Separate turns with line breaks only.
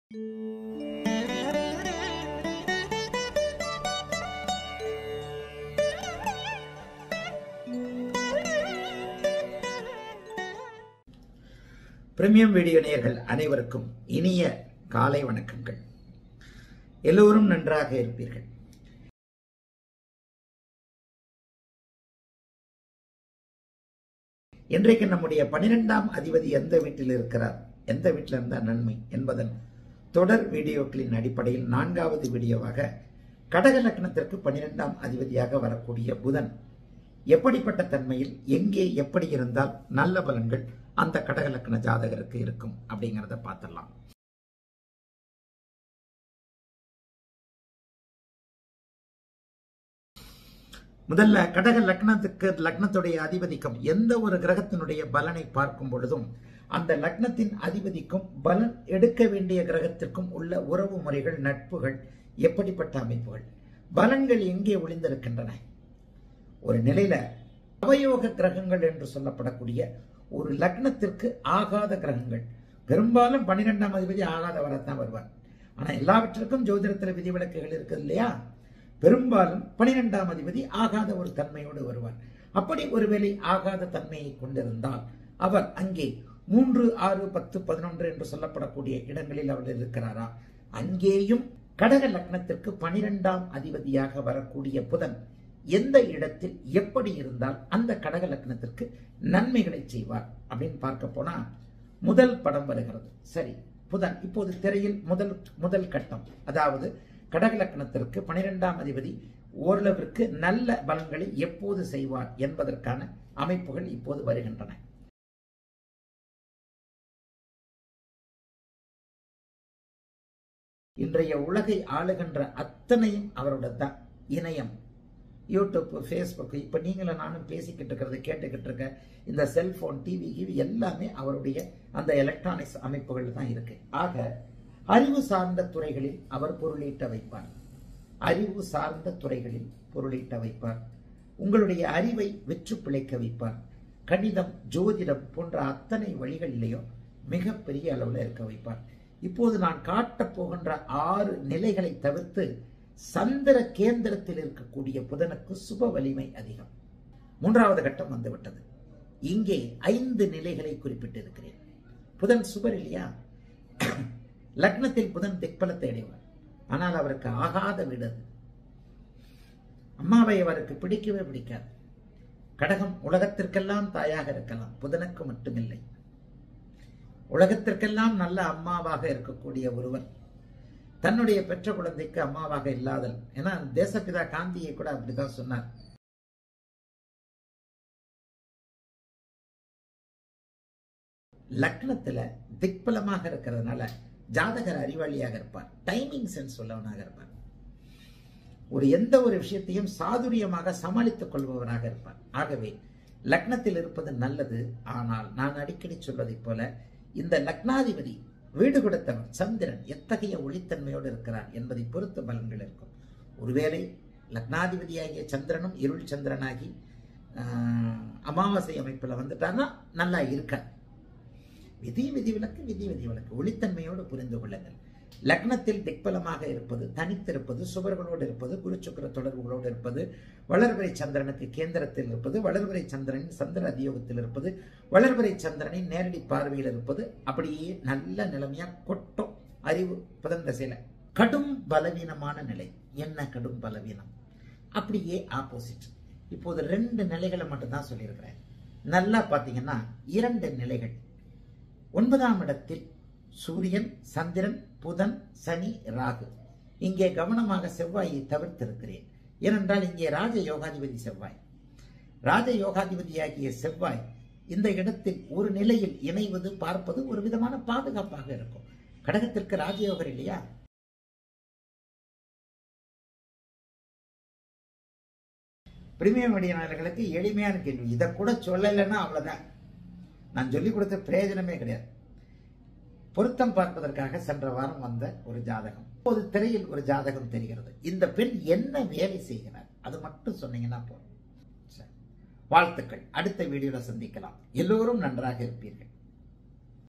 premium video நேயர்கள் அனைவருக்கும் இனிய காலை வணக்கங்கள் எல்லோரும் நன்றாக இருப்பீர்கள் இன்றைக்கு நம்முடைய பனிரெண்டாம் அதிபதி எந்த வீட்டில் இருக்கிறார் எந்த வீட்டில் இருந்தால் நன்மை என்பதன் தொடர் வீடியோக்களின் அடிப்படையில் நான்காவது வீடியோவாக கடக லக்னத்திற்கு பனிரெண்டாம் அதிபதியாக வரக்கூடிய புதன் எப்படிப்பட்ட தன்மையில் எங்கே எப்படி இருந்தால் நல்ல பலன்கள் அந்த கடக லக்ன ஜாதகருக்கு இருக்கும் அப்படிங்கிறத பார்த்துடலாம் முதல்ல கடக லக்னத்துக்கு லக்னத்துடைய அதிபதிக்கும் எந்த ஒரு கிரகத்தினுடைய பலனை பார்க்கும் பொழுதும் அந்த லக்னத்தின் அதிபதிக்கும் பலன் எடுக்க வேண்டிய கிரகத்திற்கும் உள்ள உறவு முறைகள் நட்புகள் எப்படிப்பட்ட அமைப்புகள் பலன்கள் எங்கே ஒளிந்திருக்கின்றன ஒரு நிலையில அவயோக கிரகங்கள் என்று சொல்லப்படக்கூடிய ஒரு லக்னத்திற்கு ஆகாத கிரகங்கள் பெரும்பாலும் பன்னிரெண்டாம் அதிபதி ஆகாதவரத்தான் வருவார் ஆனா எல்லாவற்றிற்கும் ஜோதிடத்தில் விதிவிலக்குகள் இருக்குது இல்லையா பெரும்பாலும் பனிரெண்டாம் அதிபதி ஆகாத ஒரு தன்மையோடு வருவார் அப்படி ஒருவேளை ஆகாத தன்மையை கொண்டிருந்தால் அவர் அங்கே மூன்று ஆறு பத்து பதினொன்று என்று சொல்லப்படக்கூடிய இடங்களில் அவர் இருக்கிறாரா அங்கேயும் கடக லக்னத்திற்கு பனிரெண்டாம் அதிபதியாக வரக்கூடிய புதன் எந்த இடத்தில் எப்படி இருந்தால் அந்த கடக லக்னத்திற்கு நன்மைகளை செய்வார் அப்படின்னு பார்க்க போனா முதல் படம் வருகிறது சரி புதன் இப்போது திரையில் முதல் முதல் கட்டம் அதாவது கடக லக்னத்திற்கு பனிரெண்டாம் அதிபதி ஓரளவிற்கு நல்ல பலன்களை எப்போது செய்வார் என்பதற்கான அமைப்புகள் இப்போது வருகின்றன இன்றைய உலகை ஆளுகின்ற அத்தனையும் அவரோட தான் இணையம் யூடியூப் ஃபேஸ்புக் இப்போ நீங்களும் நானும் பேசிக்கிட்டு இருக்கிறது கேட்டுக்கிட்டு இருக்க இந்த செல்போன் டிவி கிவி எல்லாமே அவருடைய அந்த எலக்ட்ரானிக்ஸ் அமைப்புகள் தான் இருக்கு ஆக அறிவு சார்ந்த துறைகளில் அவர் பொருளீட்ட வைப்பார் அறிவு சார்ந்த துறைகளில் பொருளீட்ட வைப்பார் உங்களுடைய அறிவை வெற்று பிழைக்க வைப்பார் கணிதம் ஜோதிடம் போன்ற அத்தனை வழிகளிலேயும் மிகப்பெரிய அளவில் இருக்க வைப்பார் இப்போது நான் காட்டப் போகின்ற ஆறு நிலைகளை தவிர்த்து சந்திர கேந்திரத்தில் இருக்கக்கூடிய புதனுக்கு சுப வலிமை அதிகம் மூன்றாவது கட்டம் வந்துவிட்டது இங்கே ஐந்து நிலைகளை குறிப்பிட்டிருக்கிறேன் புதன் சுபர் இல்லையா லக்னத்தில் புதன் திக்பலத்தை அடைவார் ஆனால் அவருக்கு ஆகாத வீடு அது அம்மாவை அவருக்கு பிடிக்கவே பிடிக்காது கடகம் உலகத்திற்கெல்லாம் தாயாக இருக்கலாம் புதனுக்கு மட்டுமில்லை உலகத்திற்கெல்லாம் நல்ல அம்மாவாக இருக்கக்கூடிய ஒருவர் தன்னுடைய பெற்ற குழந்தைக்கு அம்மாவாக இல்லாதல் ஏன்னா தேசப்பிதா காந்தியை கூட அப்படிதான் சொன்னார் லக்னத்துல திக்பலமாக இருக்கிறதுனால ஜாதகர் அறிவாளியாக இருப்பார் டைமிங் சென்ஸ் உள்ளவனாக இருப்பார் ஒரு எந்த ஒரு விஷயத்தையும் சாதுரியமாக சமாளித்துக் கொள்பவராக இருப்பார் ஆகவே லக்னத்தில் இருப்பது நல்லது ஆனால் நான் அடிக்கடி சொல்வதைப் போல இந்த லக்னாதிபதி வீடு கொடுத்தவர் சந்திரன் எத்தகைய ஒளித்தன்மையோடு இருக்கிறார் என்பதை பொறுத்த பலன்கள் இருக்கும் ஒருவேளை லக்னாதிபதியாகிய சந்திரனும் இருள் சந்திரனாகி அமாவாசை அமைப்பில் வந்துட்டார்னா நல்லா இருக்கார் விதி விதிவிலக்கு விதி விதிவிலக்கு ஒளித்தன்மையோடு புரிந்து கொள்ளுங்கள் லக்னத்தில் திக்பலமாக இருப்பது தனித்திருப்பது சுவர்களோடு இருப்பது குருச்சுக்கர தொடர்புகளோடு இருப்பது வளர்வரை சந்திரனுக்கு கேந்திரத்தில் இருப்பது வளர்வரை சந்திரனின் சந்திர அதியோகத்தில் இருப்பது வளர்வரை சந்திரனின் நேரடி பார்வையில் இருப்பது அப்படியே நல்ல நிலைமையா கொட்டும் அறிவு புதன் தசையில கடும் பலவீனமான நிலை என்ன கடும் பலவீனம் அப்படியே ஆப்போசிட் இப்போது ரெண்டு நிலைகளை மட்டும்தான் சொல்லியிருக்கிறேன் நல்லா பார்த்தீங்கன்னா இரண்டு நிலைகள் ஒன்பதாம் இடத்தில் சூரியன் சந்திரன் புதன் சனி ராகு இங்கே கவனமாக செவ்வாயை தவிர்த்திருக்கிறேன் ஏனென்றால் இங்கே ராஜ யோகாதிபதி செவ்வாய் ராஜ யோகாதிபதியாகிய செவ்வாய் இந்த இடத்தில் ஒரு நிலையில் இணைவது பார்ப்பது ஒரு விதமான பாதுகாப்பாக இருக்கும் கடகத்திற்கு ராஜயோகர் இல்லையா பிரிமியம் வடிவனாளர்களுக்கு எளிமையான கேள்வி இதை கூட சொல்லலைன்னா அவ்வளவுதான் நான் சொல்லிக் கொடுத்த பிரயோஜனமே கிடையாது பொருத்தம் பார்ப்பதற்காக சென்ற வாரம் வந்த ஒரு ஜாதகம் இப்போது திரையில் ஒரு ஜாதகம் தெரிகிறது இந்த பெண் என்ன வேலை செய்கிறார் அது மட்டும் சொன்னீங்கன்னா போதும் வாழ்த்துக்கள் அடுத்த வீடியோல சந்திக்கலாம் எல்லோரும் நன்றாக இருப்பீர்கள்